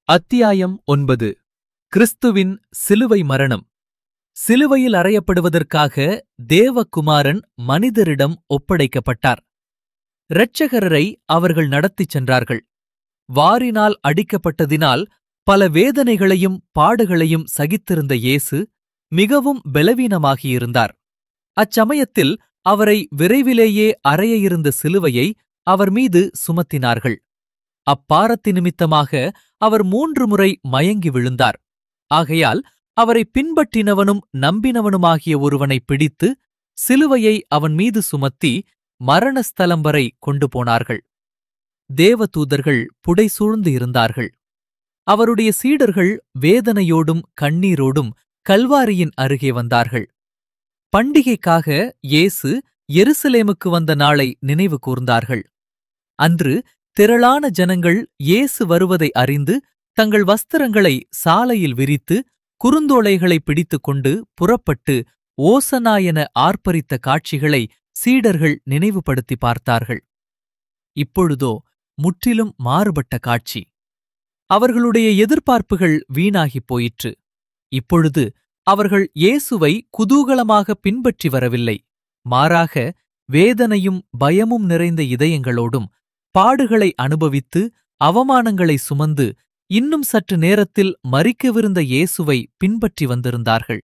அத்தியாயம் ஒன்பது கிறிஸ்துவின் சிலுவை மரணம் சிலுவையில் அறையப்படுவதற்காக தேவகுமாரன் மனிதரிடம் ஒப்படைக்கப்பட்டார் இரட்சகரரை அவர்கள் நடத்திச் சென்றார்கள் வாரினால் அடிக்கப்பட்டதினால் பல வேதனைகளையும் பாடுகளையும் சகித்திருந்த இயேசு மிகவும் பலவீனமாகியிருந்தார் அச்சமயத்தில் அவரை விரைவிலேயே அறைய இருந்த சிலுவையை அவர் மீது சுமத்தினார்கள் அப்பாரத்தி நிமித்தமாக அவர் மூன்று முறை மயங்கி விழுந்தார் ஆகையால் அவரை பின்பற்றினவனும் நம்பினவனுமாகிய ஒருவனை பிடித்து சிலுவையை அவன் மீது சுமத்தி மரணஸ்தலம் வரை கொண்டு போனார்கள் தேவதூதர்கள் புடைசூழ்ந்து இருந்தார்கள் அவருடைய சீடர்கள் வேதனையோடும் கண்ணீரோடும் கல்வாரியின் அருகே வந்தார்கள் பண்டிகைக்காக இயேசு எருசலேமுக்கு வந்த நாளை நினைவு கூர்ந்தார்கள் அன்று திரளான ஜனங்கள் இயேசு வருவதை அறிந்து தங்கள் வஸ்திரங்களை சாலையில் விரித்து குறுந்தோளைகளை பிடித்துக்கொண்டு புறப்பட்டு ஓசனா என ஆர்ப்பரித்த காட்சிகளை சீடர்கள் நினைவுபடுத்தி பார்த்தார்கள் இப்பொழுதோ முற்றிலும் மாறுபட்ட காட்சி அவர்களுடைய எதிர்பார்ப்புகள் வீணாகிப் போயிற்று இப்பொழுது அவர்கள் இயேசுவை குதூகலமாக பின்பற்றி வரவில்லை மாறாக வேதனையும் பயமும் நிறைந்த இதயங்களோடும் பாடுகளை அனுபவித்து அவமானங்களை சுமந்து இன்னும் சற்று நேரத்தில் மறிக்கவிருந்த இயேசுவை பின்பற்றி வந்திருந்தார்கள்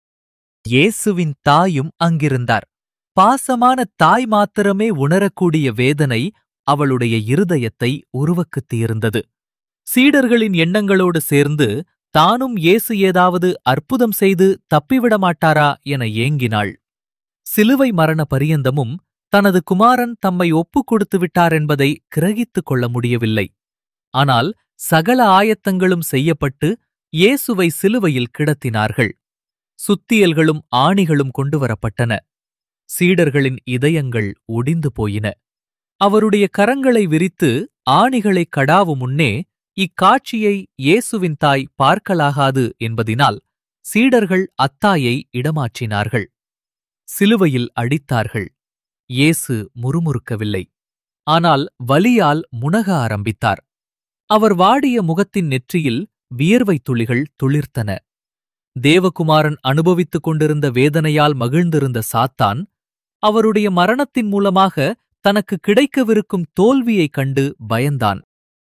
இயேசுவின் தாயும் அங்கிருந்தார் பாசமான தாய் மாத்திரமே உணரக்கூடிய வேதனை அவளுடைய இருதயத்தை உருவக்குத்தி இருந்தது சீடர்களின் எண்ணங்களோடு சேர்ந்து தானும் இயேசு ஏதாவது அற்புதம் செய்து தப்பிவிட மாட்டாரா என ஏங்கினாள் சிலுவை மரண பரியந்தமும் தனது குமாரன் தம்மை ஒப்புக் கொடுத்து விட்டார் என்பதை கிரகித்துக் கொள்ள முடியவில்லை ஆனால் சகல ஆயத்தங்களும் செய்யப்பட்டு இயேசுவை சிலுவையில் கிடத்தினார்கள் சுத்தியல்களும் ஆணிகளும் கொண்டுவரப்பட்டன சீடர்களின் இதயங்கள் ஒடிந்து போயின அவருடைய கரங்களை விரித்து ஆணிகளை கடாவும் முன்னே இக்காட்சியை இயேசுவின் தாய் பார்க்கலாகாது என்பதினால் சீடர்கள் அத்தாயை இடமாற்றினார்கள் சிலுவையில் அடித்தார்கள் இயேசு முறுமுறுக்கவில்லை ஆனால் வலியால் முனக ஆரம்பித்தார் அவர் வாடிய முகத்தின் நெற்றியில் வியர்வை துளிகள் துளிர்த்தன தேவகுமாரன் அனுபவித்துக் கொண்டிருந்த வேதனையால் மகிழ்ந்திருந்த சாத்தான் அவருடைய மரணத்தின் மூலமாக தனக்கு கிடைக்கவிருக்கும் தோல்வியைக் கண்டு பயந்தான்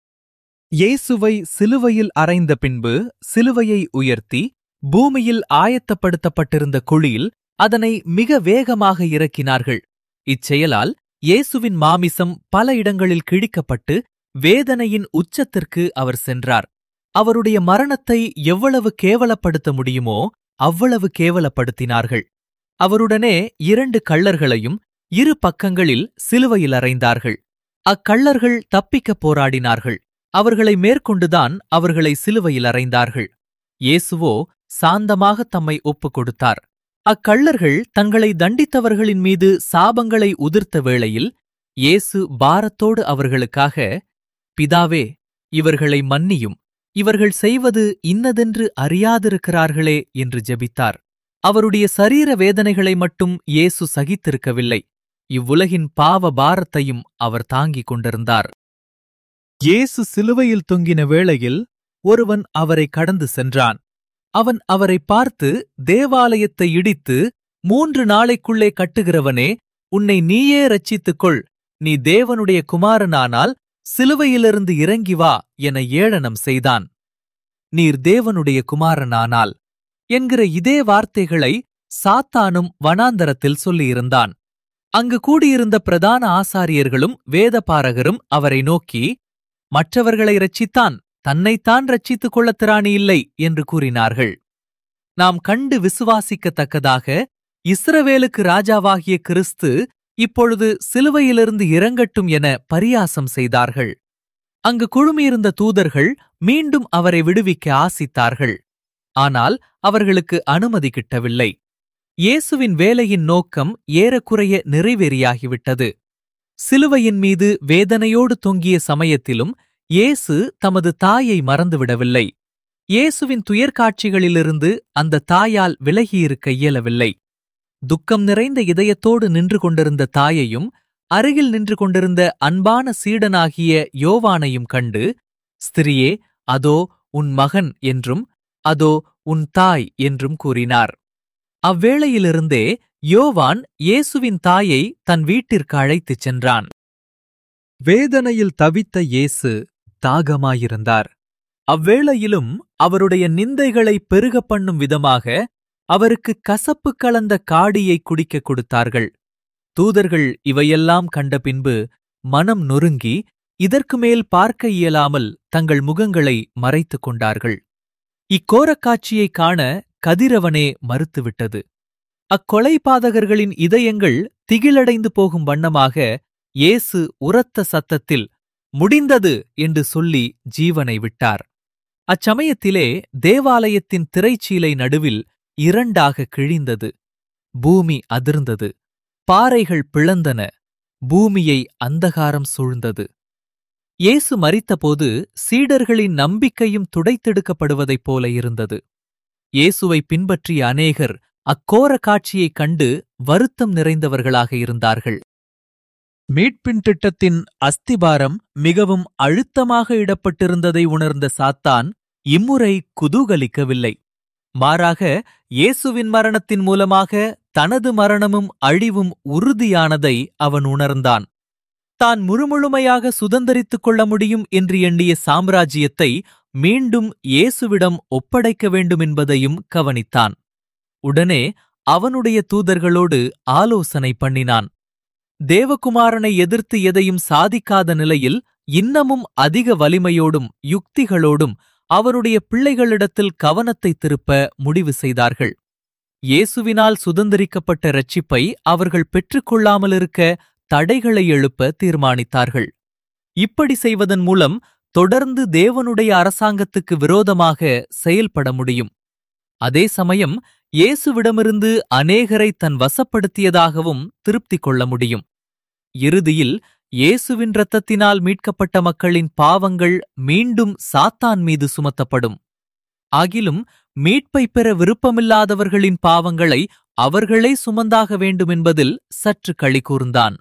இயேசுவை சிலுவையில் அறைந்த பின்பு சிலுவையை உயர்த்தி பூமியில் ஆயத்தப்படுத்தப்பட்டிருந்த குழியில் அதனை மிக வேகமாக இறக்கினார்கள் இச்செயலால் இயேசுவின் மாமிசம் பல இடங்களில் கிழிக்கப்பட்டு வேதனையின் உச்சத்திற்கு அவர் சென்றார் அவருடைய மரணத்தை எவ்வளவு கேவலப்படுத்த முடியுமோ அவ்வளவு கேவலப்படுத்தினார்கள் அவருடனே இரண்டு கள்ளர்களையும் இரு பக்கங்களில் சிலுவையில் அறைந்தார்கள் அக்கள்ளர்கள் தப்பிக்கப் போராடினார்கள் அவர்களை மேற்கொண்டுதான் அவர்களை சிலுவையில் அறைந்தார்கள் இயேசுவோ சாந்தமாக தம்மை ஒப்புக் கொடுத்தார் அக்கள்ளர்கள் தங்களை தண்டித்தவர்களின் மீது சாபங்களை உதிர்த்த வேளையில் இயேசு பாரத்தோடு அவர்களுக்காக பிதாவே இவர்களை மன்னியும் இவர்கள் செய்வது இன்னதென்று அறியாதிருக்கிறார்களே என்று ஜெபித்தார் அவருடைய சரீர வேதனைகளை மட்டும் இயேசு சகித்திருக்கவில்லை இவ்வுலகின் பாவ பாரத்தையும் அவர் தாங்கிக் கொண்டிருந்தார் இயேசு சிலுவையில் தொங்கின வேளையில் ஒருவன் அவரை கடந்து சென்றான் அவன் அவரை பார்த்து தேவாலயத்தை இடித்து மூன்று நாளைக்குள்ளே கட்டுகிறவனே உன்னை நீயே ரட்சித்துக்கொள் நீ தேவனுடைய குமாரனானால் சிலுவையிலிருந்து இறங்கி வா என ஏளனம் செய்தான் நீர் தேவனுடைய குமாரனானால் என்கிற இதே வார்த்தைகளை சாத்தானும் வனாந்தரத்தில் சொல்லியிருந்தான் அங்கு கூடியிருந்த பிரதான ஆசாரியர்களும் வேதபாரகரும் அவரை நோக்கி மற்றவர்களை ரட்சித்தான் தன்னைத்தான் ரட்சித்துக் கொள்ளத் திராணி இல்லை என்று கூறினார்கள் நாம் கண்டு விசுவாசிக்கத்தக்கதாக இஸ்ரவேலுக்கு ராஜாவாகிய கிறிஸ்து இப்பொழுது சிலுவையிலிருந்து இறங்கட்டும் என பரியாசம் செய்தார்கள் அங்கு குழுமியிருந்த தூதர்கள் மீண்டும் அவரை விடுவிக்க ஆசித்தார்கள் ஆனால் அவர்களுக்கு அனுமதி கிட்டவில்லை இயேசுவின் வேலையின் நோக்கம் ஏறக்குறைய நிறைவேறியாகிவிட்டது சிலுவையின் மீது வேதனையோடு தொங்கிய சமயத்திலும் இயேசு தமது தாயை மறந்துவிடவில்லை இயேசுவின் துயர்காட்சிகளிலிருந்து அந்த தாயால் விலகியிருக்க இயலவில்லை துக்கம் நிறைந்த இதயத்தோடு நின்று கொண்டிருந்த தாயையும் அருகில் நின்று கொண்டிருந்த அன்பான சீடனாகிய யோவானையும் கண்டு ஸ்திரியே அதோ உன் மகன் என்றும் அதோ உன் தாய் என்றும் கூறினார் அவ்வேளையிலிருந்தே யோவான் இயேசுவின் தாயை தன் வீட்டிற்கு அழைத்துச் சென்றான் வேதனையில் தவித்த இயேசு தாகமாயிருந்தார் அவ்வேளையிலும் அவருடைய நிந்தைகளை பெருக பண்ணும் விதமாக அவருக்கு கசப்பு கலந்த காடியை குடிக்கக் கொடுத்தார்கள் தூதர்கள் இவையெல்லாம் கண்ட பின்பு மனம் நொறுங்கி இதற்கு மேல் பார்க்க இயலாமல் தங்கள் முகங்களை மறைத்துக் கொண்டார்கள் இக்கோரக் காட்சியைக் காண கதிரவனே மறுத்துவிட்டது அக்கொலை பாதகர்களின் இதயங்கள் திகிலடைந்து போகும் வண்ணமாக இயேசு உரத்த சத்தத்தில் முடிந்தது என்று சொல்லி ஜீவனை விட்டார் அச்சமயத்திலே தேவாலயத்தின் திரைச்சீலை நடுவில் இரண்டாக கிழிந்தது பூமி அதிர்ந்தது பாறைகள் பிளந்தன பூமியை அந்தகாரம் சூழ்ந்தது இயேசு மரித்தபோது சீடர்களின் நம்பிக்கையும் துடைத்தெடுக்கப்படுவதைப் போல இருந்தது இயேசுவை பின்பற்றிய அநேகர் அக்கோர காட்சியைக் கண்டு வருத்தம் நிறைந்தவர்களாக இருந்தார்கள் மீட்பின் திட்டத்தின் அஸ்திபாரம் மிகவும் அழுத்தமாக இடப்பட்டிருந்ததை உணர்ந்த சாத்தான் இம்முறை குதூகலிக்கவில்லை மாறாக இயேசுவின் மரணத்தின் மூலமாக தனது மரணமும் அழிவும் உறுதியானதை அவன் உணர்ந்தான் தான் முழுமுழுமையாக சுதந்தரித்துக் கொள்ள முடியும் என்று எண்ணிய சாம்ராஜ்யத்தை மீண்டும் இயேசுவிடம் ஒப்படைக்க வேண்டும் என்பதையும் கவனித்தான் உடனே அவனுடைய தூதர்களோடு ஆலோசனை பண்ணினான் தேவகுமாரனை எதிர்த்து எதையும் சாதிக்காத நிலையில் இன்னமும் அதிக வலிமையோடும் யுக்திகளோடும் அவருடைய பிள்ளைகளிடத்தில் கவனத்தை திருப்ப முடிவு செய்தார்கள் இயேசுவினால் சுதந்திரிக்கப்பட்ட இரட்சிப்பை அவர்கள் பெற்றுக்கொள்ளாமலிருக்க தடைகளை எழுப்ப தீர்மானித்தார்கள் இப்படி செய்வதன் மூலம் தொடர்ந்து தேவனுடைய அரசாங்கத்துக்கு விரோதமாக செயல்பட முடியும் அதே சமயம் இயேசுவிடமிருந்து அநேகரை தன் வசப்படுத்தியதாகவும் திருப்தி கொள்ள முடியும் இறுதியில் இயேசுவின் இரத்தத்தினால் மீட்கப்பட்ட மக்களின் பாவங்கள் மீண்டும் சாத்தான் மீது சுமத்தப்படும் ஆகிலும் மீட்பை பெற விருப்பமில்லாதவர்களின் பாவங்களை அவர்களே சுமந்தாக வேண்டுமென்பதில் சற்று களி கூர்ந்தான்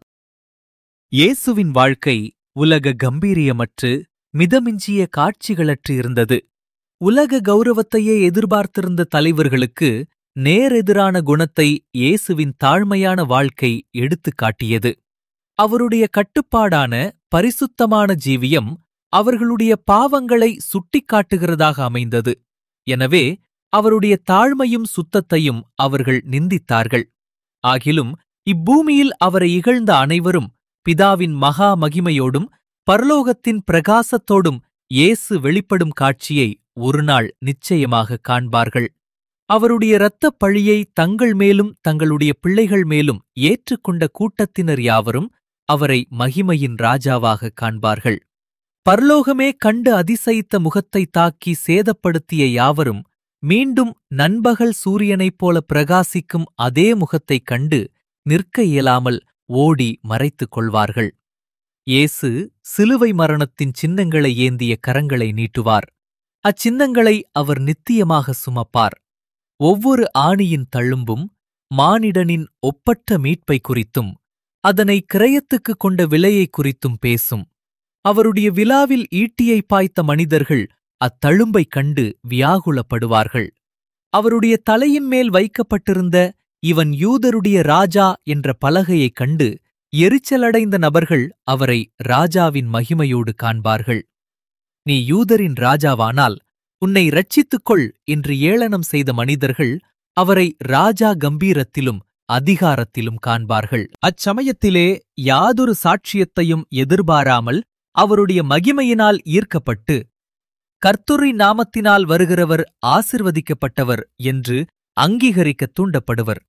இயேசுவின் வாழ்க்கை உலக கம்பீரியமற்று மிதமிஞ்சிய காட்சிகளற்று இருந்தது உலக கௌரவத்தையே எதிர்பார்த்திருந்த தலைவர்களுக்கு நேரெதிரான குணத்தை இயேசுவின் தாழ்மையான வாழ்க்கை எடுத்துக் காட்டியது அவருடைய கட்டுப்பாடான பரிசுத்தமான ஜீவியம் அவர்களுடைய பாவங்களை சுட்டிக்காட்டுகிறதாக அமைந்தது எனவே அவருடைய தாழ்மையும் சுத்தத்தையும் அவர்கள் நிந்தித்தார்கள் ஆகிலும் இப்பூமியில் அவரை இகழ்ந்த அனைவரும் பிதாவின் மகா மகிமையோடும் பரலோகத்தின் பிரகாசத்தோடும் இயேசு வெளிப்படும் காட்சியை ஒருநாள் நிச்சயமாக காண்பார்கள் அவருடைய இரத்தப் பழியை தங்கள் மேலும் தங்களுடைய பிள்ளைகள் மேலும் ஏற்றுக்கொண்ட கூட்டத்தினர் யாவரும் அவரை மகிமையின் ராஜாவாக காண்பார்கள் பரலோகமே கண்டு அதிசயித்த முகத்தை தாக்கி சேதப்படுத்திய யாவரும் மீண்டும் நண்பகல் சூரியனைப் போல பிரகாசிக்கும் அதே முகத்தைக் கண்டு நிற்க இயலாமல் ஓடி மறைத்துக் கொள்வார்கள் இயேசு சிலுவை மரணத்தின் சின்னங்களை ஏந்திய கரங்களை நீட்டுவார் அச்சின்னங்களை அவர் நித்தியமாக சுமப்பார் ஒவ்வொரு ஆணியின் தழும்பும் மானிடனின் ஒப்பற்ற மீட்பை குறித்தும் அதனை கிரயத்துக்கு கொண்ட விலையை குறித்தும் பேசும் அவருடைய விழாவில் ஈட்டியை பாய்த்த மனிதர்கள் அத்தழும்பைக் கண்டு வியாகுலப்படுவார்கள் அவருடைய தலையின் மேல் வைக்கப்பட்டிருந்த இவன் யூதருடைய ராஜா என்ற பலகையைக் கண்டு எரிச்சலடைந்த நபர்கள் அவரை ராஜாவின் மகிமையோடு காண்பார்கள் நீ யூதரின் ராஜாவானால் உன்னை ரட்சித்துக்கொள் என்று ஏளனம் செய்த மனிதர்கள் அவரை ராஜா கம்பீரத்திலும் அதிகாரத்திலும் காண்பார்கள் அச்சமயத்திலே யாதொரு சாட்சியத்தையும் எதிர்பாராமல் அவருடைய மகிமையினால் ஈர்க்கப்பட்டு கர்த்துரி நாமத்தினால் வருகிறவர் ஆசிர்வதிக்கப்பட்டவர் என்று அங்கீகரிக்கத் தூண்டப்படுவர்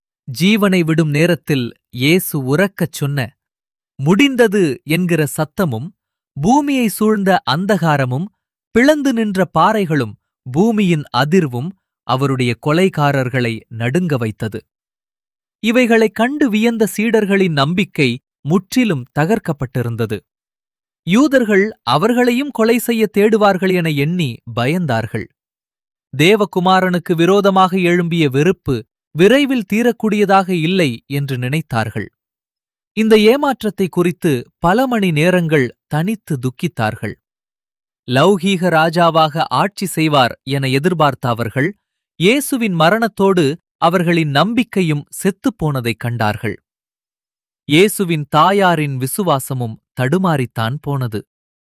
ஜீவனை விடும் நேரத்தில் இயேசு உறக்கச் சொன்ன முடிந்தது என்கிற சத்தமும் பூமியை சூழ்ந்த அந்தகாரமும் பிளந்து நின்ற பாறைகளும் பூமியின் அதிர்வும் அவருடைய கொலைகாரர்களை நடுங்க வைத்தது இவைகளைக் கண்டு வியந்த சீடர்களின் நம்பிக்கை முற்றிலும் தகர்க்கப்பட்டிருந்தது யூதர்கள் அவர்களையும் கொலை செய்ய தேடுவார்கள் என எண்ணி பயந்தார்கள் தேவகுமாரனுக்கு விரோதமாக எழும்பிய வெறுப்பு விரைவில் தீரக்கூடியதாக இல்லை என்று நினைத்தார்கள் இந்த ஏமாற்றத்தை குறித்து பல மணி நேரங்கள் தனித்து துக்கித்தார்கள் லௌகீக ராஜாவாக ஆட்சி செய்வார் என எதிர்பார்த்த அவர்கள் இயேசுவின் மரணத்தோடு அவர்களின் நம்பிக்கையும் செத்துப்போனதைக் கண்டார்கள் இயேசுவின் தாயாரின் விசுவாசமும் தடுமாறித்தான் போனது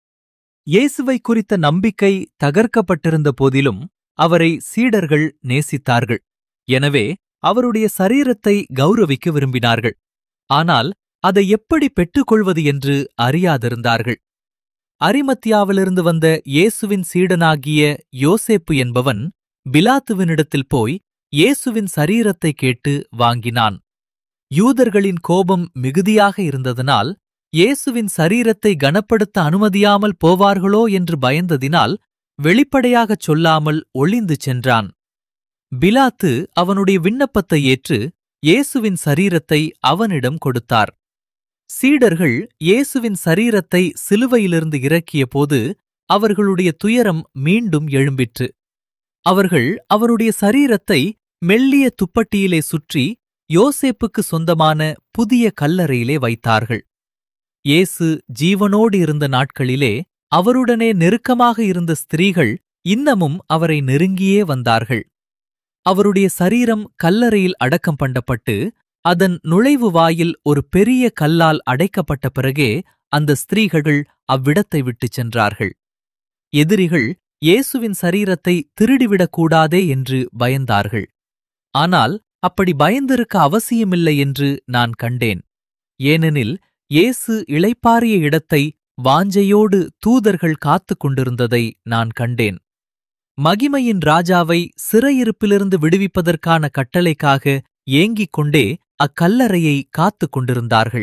இயேசுவை குறித்த நம்பிக்கை தகர்க்கப்பட்டிருந்த போதிலும் அவரை சீடர்கள் நேசித்தார்கள் எனவே அவருடைய சரீரத்தை கௌரவிக்க விரும்பினார்கள் ஆனால் அதை எப்படி பெற்றுக்கொள்வது என்று அறியாதிருந்தார்கள் அரிமத்தியாவிலிருந்து வந்த இயேசுவின் சீடனாகிய யோசேப்பு என்பவன் பிலாத்துவினிடத்தில் போய் இயேசுவின் சரீரத்தை கேட்டு வாங்கினான் யூதர்களின் கோபம் மிகுதியாக இருந்ததனால் இயேசுவின் சரீரத்தை கனப்படுத்த அனுமதியாமல் போவார்களோ என்று பயந்ததினால் வெளிப்படையாகச் சொல்லாமல் ஒளிந்து சென்றான் பிலாத்து அவனுடைய விண்ணப்பத்தை ஏற்று இயேசுவின் சரீரத்தை அவனிடம் கொடுத்தார் சீடர்கள் இயேசுவின் சரீரத்தை சிலுவையிலிருந்து இறக்கிய போது அவர்களுடைய துயரம் மீண்டும் எழும்பிற்று அவர்கள் அவருடைய சரீரத்தை மெல்லிய துப்பட்டியிலே சுற்றி யோசேப்புக்கு சொந்தமான புதிய கல்லறையிலே வைத்தார்கள் இயேசு ஜீவனோடு இருந்த நாட்களிலே அவருடனே நெருக்கமாக இருந்த ஸ்திரீகள் இன்னமும் அவரை நெருங்கியே வந்தார்கள் அவருடைய சரீரம் கல்லறையில் அடக்கம் பண்ணப்பட்டு அதன் நுழைவு வாயில் ஒரு பெரிய கல்லால் அடைக்கப்பட்ட பிறகே அந்த ஸ்திரீகள் அவ்விடத்தை விட்டுச் சென்றார்கள் எதிரிகள் இயேசுவின் சரீரத்தை திருடிவிடக்கூடாதே என்று பயந்தார்கள் ஆனால் அப்படி பயந்திருக்க அவசியமில்லை என்று நான் கண்டேன் ஏனெனில் இயேசு இளைப்பாறிய இடத்தை வாஞ்சையோடு தூதர்கள் காத்துக் கொண்டிருந்ததை நான் கண்டேன் மகிமையின் ராஜாவை சிறையிருப்பிலிருந்து விடுவிப்பதற்கான கட்டளைக்காக ஏங்கிக் கொண்டே அக்கல்லறையை காத்துக் கொண்டிருந்தார்கள்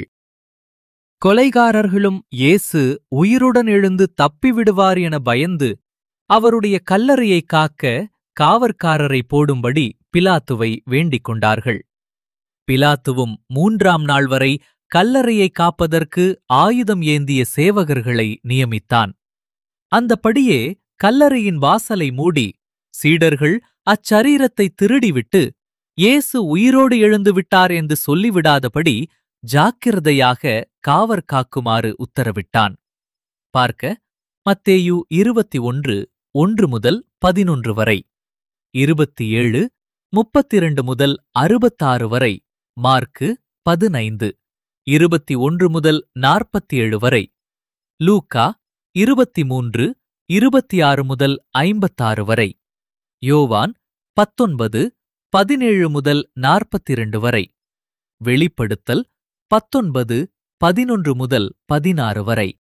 கொலைகாரர்களும் இயேசு உயிருடன் எழுந்து தப்பிவிடுவார் என பயந்து அவருடைய கல்லறையை காக்க காவற்காரரை போடும்படி பிலாத்துவை வேண்டிக் கொண்டார்கள் பிலாத்துவும் மூன்றாம் நாள் வரை கல்லறையை காப்பதற்கு ஆயுதம் ஏந்திய சேவகர்களை நியமித்தான் அந்தபடியே கல்லறையின் வாசலை மூடி சீடர்கள் அச்சரீரத்தை திருடிவிட்டு இயேசு உயிரோடு எழுந்து விட்டார் என்று சொல்லிவிடாதபடி ஜாக்கிரதையாக காவற் காக்குமாறு உத்தரவிட்டான் பார்க்க மத்தேயு இருபத்தி ஒன்று ஒன்று முதல் பதினொன்று வரை இருபத்தி ஏழு முப்பத்திரண்டு முதல் அறுபத்தாறு வரை மார்க்கு பதினைந்து இருபத்தி ஒன்று முதல் நாற்பத்தி ஏழு வரை லூக்கா இருபத்தி மூன்று இருபத்தி ஆறு முதல் ஐம்பத்தாறு வரை யோவான் பத்தொன்பது பதினேழு முதல் நாற்பத்திரண்டு வரை வெளிப்படுத்தல் பத்தொன்பது பதினொன்று முதல் பதினாறு வரை